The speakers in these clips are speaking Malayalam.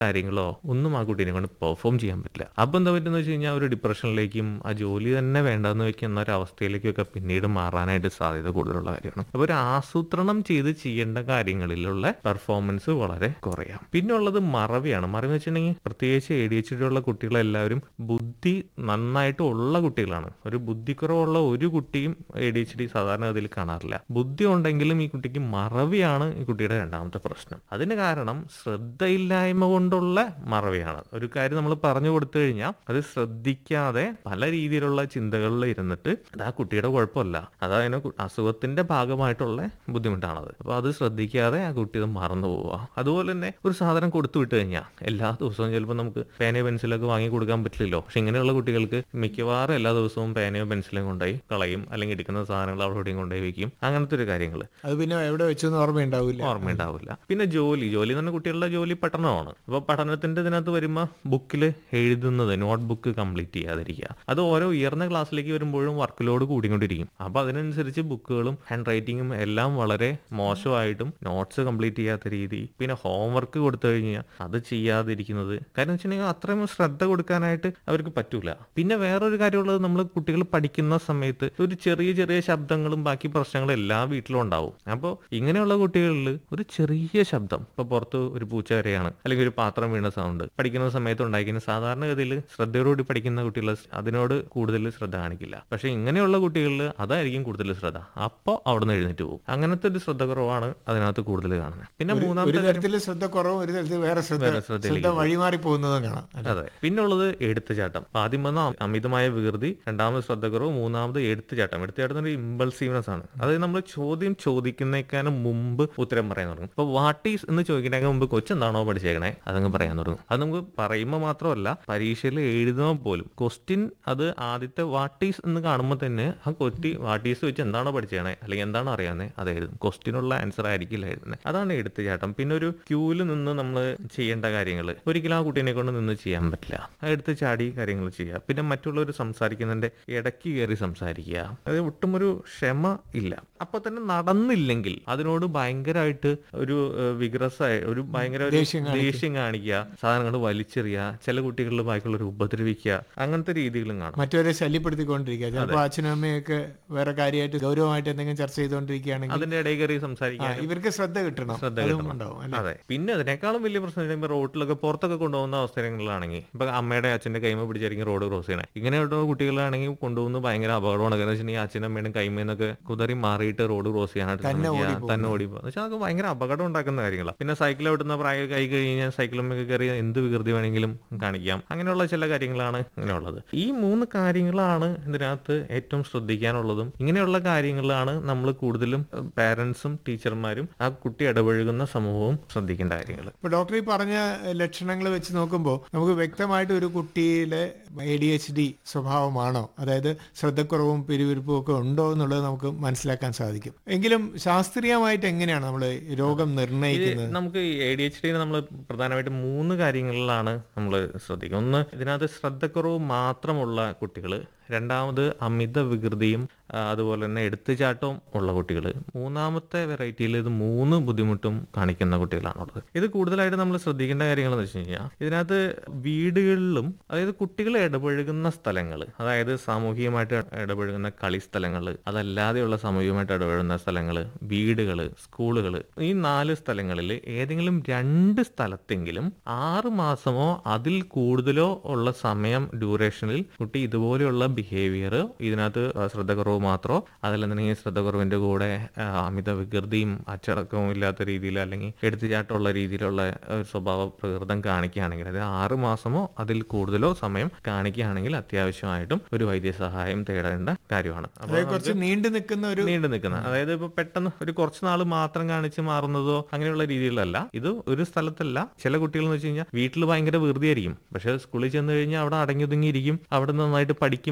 കാര്യങ്ങളോ ഒന്നും ആ കുട്ടീനെ കൊണ്ട് പെർഫോം ചെയ്യാൻ പറ്റില്ല അപ്പൊ എന്താ പറ്റുന്ന വെച്ച് കഴിഞ്ഞാൽ ഒരു ഡിപ്രഷനിലേക്കും ആ ജോലി തന്നെ വേണ്ടെന്ന് വെക്കുന്ന ഒരു അവസ്ഥയിലേക്കൊക്കെ പിന്നീട് മാറാനായിട്ട് സാധ്യത കൂടുതലുള്ള കാര്യമാണ് അപ്പൊ ഒരു ആസൂത്രണം ചെയ്ത് ചെയ്യേണ്ട കാര്യങ്ങളിലുള്ള പെർഫോമൻസ് വളരെ കുറയാം പിന്നെ ഉള്ളത് മറവിയാണ് മറവി വെച്ചിട്ടുണ്ടെങ്കിൽ പ്രത്യേകിച്ച് എ ഡി എച്ച് ഡി ഉള്ള കുട്ടികളെല്ലാവരും ബുദ്ധി നന്നായിട്ട് ഉള്ള കുട്ടികളാണ് ഒരു ബുദ്ധിക്കുറവുള്ള ഒരു കുട്ടിയും എ ഡി എച്ച് ഡി സാധാരണ ഗതിയിൽ കാണാറില്ല ബുദ്ധി ഉണ്ടെങ്കിലും ഈ കുട്ടിക്ക് മറവിയാണ് ഈ കുട്ടിയുടെ രണ്ടാമത്തെ പ്രശ്നം അതിന് കാരണം ശ്രദ്ധയില്ലായ്മ കൊണ്ടുള്ള മറവിയാണ് ഒരു കാര്യം നമ്മൾ പറഞ്ഞു കൊടുത്തു കഴിഞ്ഞാൽ അത് ശ്രദ്ധിക്കാതെ പല രീതിയിലുള്ള ചിന്തകളിൽ ഇരുന്നിട്ട് അത് ആ കുട്ടിയുടെ കുഴപ്പമല്ല അത് അതിന് കു- അസുഖത്തിന്റെ ഭാഗമായിട്ടുള്ള ബുദ്ധിമുട്ടാണത് അപ്പൊ അത് ശ്രദ്ധിക്കാതെ ആ കുട്ടി അത് മറന്നു പോവുക അതുപോലെ തന്നെ ഒരു സാധനം കൊടുത്തു വിട്ട് കഴിഞ്ഞാൽ എല്ലാ ദിവസവും ചിലപ്പോൾ നമുക്ക് പേനയോ പെൻസിലൊക്കെ വാങ്ങി കൊടുക്കാൻ പറ്റില്ലല്ലോ പക്ഷെ ഇങ്ങനെയുള്ള കുട്ടികൾക്ക് മിക്കവാറും എല്ലാ ദിവസവും പേനയോ പെൻസിലും കൊണ്ടുപോയി കളയും അല്ലെങ്കിൽ എടുക്കുന്ന സാധനങ്ങൾ അവിടെ എവിടെയും കൊണ്ടുപോയി വെക്കും അങ്ങനത്തെ ഒരു കാര്യങ്ങൾ അത് പിന്നെ എവിടെ വെച്ചെന്ന് ഓർമ്മയുണ്ടാവില്ല ഓർമ്മയുണ്ടാവില്ല പിന്നെ ജോലി ജോലി എന്ന് പറഞ്ഞാൽ കുട്ടികളുടെ ജോലി പഠനമാണ് അപ്പൊ പഠനത്തിന്റെ ഇതിനകത്ത് വരുമ്പോൾ ബുക്കിൽ എഴുതുന്നത് നോട്ട് ബുക്ക് കംപ്ലീറ്റ് ചെയ്യാതിരിക്കുക അത് ഓരോ ഉയർന്ന ക്ലാസ്സിലേക്ക് വരുമ്പോഴും വർക്ക് ലോഡ് കൂടിക്കൊണ്ടിരിക്കും അപ്പൊ അതിനനുസരിച്ച് ബുക്കുകളും ഹാൻഡ് റൈറ്റിങ്ങും എല്ലാം വളരെ മോശമായിട്ടും നോട്ട്സ് കംപ്ലീറ്റ് ചെയ്യാത്ത രീതി പിന്നെ ഹോംവർക്ക് കൊടുത്തു കഴിഞ്ഞാൽ അത് ചെയ്യാതിരിക്കുന്നത് കാര്യം വെച്ചിട്ടുണ്ടെങ്കിൽ അത്രയും ശ്രദ്ധ കൊടുക്കാനായിട്ട് അവർക്ക് പറ്റൂല പിന്നെ വേറൊരു കാര്യമുള്ളത് നമ്മൾ കുട്ടികൾ പഠിക്കുന്ന സമയത്ത് ഒരു ചെറിയ ചെറിയ ശബ്ദങ്ങളും ബാക്കി പ്രശ്നങ്ങളും എല്ലാ വീട്ടിലും ഉണ്ടാവും അപ്പോൾ ഇങ്ങനെയുള്ള കുട്ടികളിൽ ഒരു ചെറിയ ശബ്ദം ഇപ്പൊ പുറത്ത് ഒരു പൂച്ച കരയാണ് അല്ലെങ്കിൽ ഒരു പാത്രം വീണ സൗണ്ട് പഠിക്കുന്ന സമയത്ത് ഉണ്ടായിരിക്കുന്ന സാധാരണഗതിയിൽ ശ്രദ്ധയോടുകൂടി പഠിക്കുന്ന കുട്ടികൾ അതിനോട് കൂടുതൽ ശ്രദ്ധ കാണിക്കില്ല പക്ഷെ ഇങ്ങനെയുള്ള കുട്ടികളിൽ അതായിരിക്കും കൂടുതൽ ശ്രദ്ധ അപ്പോൾ അവിടെ നിന്ന് എഴുന്നേറ്റ് പോകും അങ്ങനത്തെ ഒരു ശ്രദ്ധ കുറവാണ് അതിനകത്ത് കൂടുതൽ കാണുന്നത് പിന്നെ ഒരു മൂന്നാമത്തെ തരത്തിൽ ശ്രദ്ധ കുറവും ഒരു തരത്തിൽ വേറെ ശ്രദ്ധ വേറെ ശ്രദ്ധയിലേക്ക് ശ്രദ്ധ വഴിമാറി പോകുന്നതും കാണാം അതെ പിന്നുള്ളത് എടുത്തുചാട്ടം അപ്പൊ ആദ്യം വന്ന അമിതമായ വികൃതി രണ്ടാമത് ശ്രദ്ധക്കുറവ് മൂന്നാമത് എടുത്തുചാട്ടം എടുത്തുചാട്ടം ഒരു ഇമ്പൾസീവ്നെസ് ആണ് അതായത് നമ്മൾ ചോദ്യം ചോദിക്കുന്നേക്കാളും മുമ്പ് ഉത്തരം പറയാൻ തുടങ്ങും ഇപ്പൊ വാട്ട് ഈസ് എന്ന് ചോദിക്കുന്നതിന് മുമ്പ് കൊച്ചെന്താണോ പഠിച്ചേക്കണേ അതങ്ങ് പറയാൻ തുടങ്ങും അത് നമുക്ക് പറയുമ്പോൾ മാത്രമല്ല പരീക്ഷയിൽ എഴുതുമ്പോൾ പോലും ക്വസ്റ്റ്യൻ അത് ആദ്യത്തെ വാട്ട് ഈസ് എന്ന് കാണുമ്പോൾ തന്നെ ആ കൊറ്റി വാട്ട് ഈസ് വെച്ച് എന്താണോ പഠിച്ചേക്കണേ അല്ലെങ്കിൽ എന്താണോ അറിയാവുന്നത് അത് എഴുതും ക്വസ്റ്റിനുള്ള ആൻസർ ആയിരിക്കില്ല എഴുതുന്നത് അതാണ് എടുത്തുചാട്ടം പിന്നെ ഒരു ക്യൂവിൽ നിന്ന് നമ്മൾ ചെയ്യേണ്ട കാര്യങ്ങൾ ഒരിക്കലും ആ കുട്ടീനെ കൊണ്ട് നിന്ന് ചെയ്യാൻ പറ്റില്ല ആ എടുത്ത് ചാടി കാര്യങ്ങൾ ചെയ്യുക പിന്നെ മറ്റുള്ളവർ സംസാരിക്കുന്നതിന്റെ ഇടയ്ക്ക് കയറി സംസാരിക്കുക അത് ഒട്ടും ഒരു ക്ഷമ ഇല്ല അപ്പൊ തന്നെ നടന്നില്ലെങ്കിൽ അതിനോട് ഭയങ്കരമായിട്ട് ഒരു വിഗ്രസായ ഒരു ഭയങ്കര ഒരു ദേഷ്യം കാണിക്കുക. ദേഷ്യം കാണിക്കുക സാധനങ്ങൾ വലിച്ചെറിയുക ചില കുട്ടികളിൽ ബാക്കിയുള്ളവർ ഉപദ്രവിക്കുക അങ്ങനത്തെ രീതികളും കാണാം മറ്റവരെ ശല്യപ്പെടുത്തിക്കൊണ്ടിരിക്കുക ചിലപ്പോൾ അച്ഛനും അമ്മയൊക്കെ വേറെ കാര്യമായിട്ട് ഗൗരവമായിട്ട് എന്തെങ്കിലും ചർച്ച ചെയ്തുകൊണ്ടിരിക്കുകയാണെങ്കിൽ അതിന്റെ ഇടയിൽ കയറി ആ, സംസാരിക്കുക ഇവർക്ക് ശ്രദ്ധ കിട്ടണം ശ്രദ്ധ അതും കിട്ടണം. ഉണ്ടാവും അല്ലെ അതെ പിന്നെ അതിനേക്കാളും വലിയ പ്രശ്നം ഇപ്പൊ റോഡിലൊക്കെ പുറത്തൊക്കെ കൊണ്ടുപോകുന്ന അവസരങ്ങളിലാണെങ്കിൽ ഇപ്പൊ അമ്മയുടെ അച്ഛന്റെ കൈമ പിടിച്ചായിരിക്കും റോഡ് ക്രോസ് ചെയ്യണേ ഇങ്ങനെയുള്ള കുട്ടികളാണെങ്കിൽ കൊണ്ടുപോകുന്ന ഭയങ്കര അപകടമാണ് കാരണം വെച്ചിട്ടുണ്ടെങ്കിൽ അച്ഛനും അമ്മയുടെ കൈമേന്നൊക്കെ കുതറി മാറിയിട്ട് റോഡ് ക്രോസ് ചെയ്യാനായിട്ട് തന്നെ ശ്രമിക്കുക. ഓടിപ്പോകും. തന്നെ ഓടി പോകും വെച്ചാൽ അതൊക്കെ ഭയങ്കര അപകടം ഉണ്ടാക്കുന്ന കാര്യങ്ങളാണ് പിന്നെ സൈക്കിൾ ഓടുന്ന പ്രായം കൈ കഴിഞ്ഞാൽ സൈക്കിളുമൊക്കെ കയറി എന്ത് വികൃതി വേണമെങ്കിലും കാണിക്കാം അങ്ങനെയുള്ള ചില കാര്യങ്ങളാണ് ഇങ്ങനെയുള്ളത് ഈ മൂന്ന് കാര്യങ്ങളാണ് ഇതിനകത്ത് ഏറ്റവും ശ്രദ്ധിക്കാനുള്ളതും ഇങ്ങനെയുള്ള കാര്യങ്ങളാണ് നമ്മൾ കൂടുതലും പാരന്റ്സും ടീച്ചർമാരും ആ കുട്ടി ഇടപഴകുന്ന സമൂഹവും ശ്രദ്ധിക്കേണ്ട കാര്യങ്ങൾ ഇപ്പൊ ഡോക്ടർ ഈ പറഞ്ഞ ലക്ഷണങ്ങൾ വെച്ച് നോക്കുമ്പോൾ നമുക്ക് വ്യക്തമായിട്ട് ഒരു കുട്ടിയിലെ എ ഡി എച്ച് ഡി സ്വഭാവമാണോ അതായത് ശ്രദ്ധക്കുറവും പിരിവിരിപ്പും ഒക്കെ ഉണ്ടോ എന്നുള്ളത് നമുക്ക് മനസ്സിലാക്കാൻ സാധിക്കും എങ്കിലും ശാസ്ത്രീയമായിട്ട് എങ്ങനെയാണ് നമ്മൾ രോഗം നിർണ്ണയിക്കുന്നത് നമുക്ക് എ ഡി എച്ച് ഡിനെ നമ്മൾ പ്രധാനമായിട്ടും മൂന്ന് കാര്യങ്ങളിലാണ് നമ്മൾ ശ്രദ്ധിക്കുന്നത് ഒന്ന് ഇതിനകത്ത് ശ്രദ്ധക്കുറവ് മാത്രമുള്ള കുട്ടികൾ രണ്ടാമത് അമിത വികൃതിയും ആ, അതുപോലെ തന്നെ എടുത്തുചാട്ടവും ഉള്ള കുട്ടികൾ മൂന്നാമത്തെ വെറൈറ്റിയിൽ ഇത് മൂന്ന് ബുദ്ധിമുട്ടും കാണിക്കുന്ന കുട്ടികളാണുള്ളത് ഇത് കൂടുതലായിട്ട് നമ്മൾ ശ്രദ്ധിക്കേണ്ട കാര്യങ്ങൾ എന്ന് വെച്ച് കഴിഞ്ഞാൽ ഇതിനകത്ത് വീടുകളിലും അതായത് കുട്ടികൾ ഇടപഴകുന്ന സ്ഥലങ്ങൾ അതായത് സാമൂഹികമായിട്ട് ഇടപഴകുന്ന കളി സ്ഥലങ്ങൾ അതല്ലാതെയുള്ള സാമൂഹികമായിട്ട് ഇടപഴകുന്ന സ്ഥലങ്ങൾ വീടുകൾ സ്കൂളുകൾ ഈ നാല് സ്ഥലങ്ങളിൽ ഏതെങ്കിലും രണ്ട് സ്ഥലത്തെങ്കിലും ആറ് മാസമോ അതിൽ കൂടുതലോ ഉള്ള സമയം ഡ്യൂറേഷനിൽ കുട്ടി ഇതുപോലെയുള്ള ബിഹേവിയർ ഇതിനകത്ത് ശ്രദ്ധക്കുറവ് മാത്രമോ അതല്ലെന്നുണ്ടെങ്കിൽ ശ്രദ്ധക്കുറവിന്റെ കൂടെ ആ, അമിത വികൃതിയും അച്ചടക്കവും ഇല്ലാത്ത രീതിയിൽ അല്ലെങ്കിൽ എടുത്തുചാട്ടമുള്ള രീതിയിലുള്ള ഒരു സ്വഭാവ പ്രകൃതം കാണിക്കുകയാണെങ്കിൽ അതായത് ആറ് മാസമോ അതിൽ കൂടുതലോ സമയം കാണിക്കുകയാണെങ്കിൽ അത്യാവശ്യമായിട്ടും ഒരു വൈദ്യസഹായം തേടേണ്ട കാര്യമാണ് അപ്പോൾ അതായത് കുറച്ച് നീണ്ടു നിൽക്കുന്ന ഒരു നീണ്ടു നിൽക്കുന്ന അതായത് ഇപ്പൊ പെട്ടെന്ന് ഒരു കുറച്ച് നാൾ മാത്രം കാണിച്ച് മാറുന്നതോ അങ്ങനെയുള്ള രീതിയിലല്ല ഇത് ഒരു സ്ഥലത്തല്ല ചില കുട്ടികൾ എന്ന് വെച്ച് കഴിഞ്ഞാൽ വീട്ടിൽ ഭയങ്കര വെറുതെ ആയിരിക്കും പക്ഷെ സ്കൂളിൽ ചെന്ന് കഴിഞ്ഞാൽ അവിടെ അടങ്ങി ഒതുങ്ങിയിരിക്കും അവിടെ നന്നായിട്ട് പഠിക്കും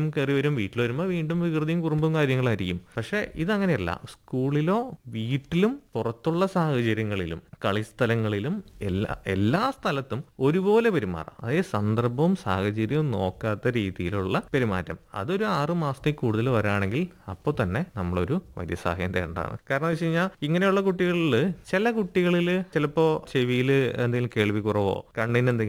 കയറി വരും വീട്ടിൽ വരുമ്പോൾ വീണ്ടും വികൃതിയും കുറുമ്പും കാര്യങ്ങളായിരിക്കും പക്ഷെ ഇതങ്ങനെയല്ല സ്കൂളിലോ വീട്ടിലും പുറത്തുള്ള സാഹചര്യങ്ങളിലും കളിസ്ഥലങ്ങളിലും എല്ലാ എല്ലാ സ്ഥലത്തും ഒരുപോലെ പെരുമാറാം അതായത് സന്ദർഭവും സാഹചര്യവും നോക്കാത്ത രീതിയിലുള്ള പെരുമാറ്റം അതൊരു ആറു മാസത്തിൽ കൂടുതൽ വരാണെങ്കിൽ അപ്പോൾ തന്നെ നമ്മളൊരു വൈദ്യസഹായം തേണ്ടതാണ് കാരണം വെച്ച് കഴിഞ്ഞാൽ ഇങ്ങനെയുള്ള കുട്ടികളിൽ ചില കുട്ടികളിൽ ചിലപ്പോൾ ചെവിയിൽ എന്തെങ്കിലും കേൾവി കുറവോ കണ്ണിന് എന്തെങ്കിലും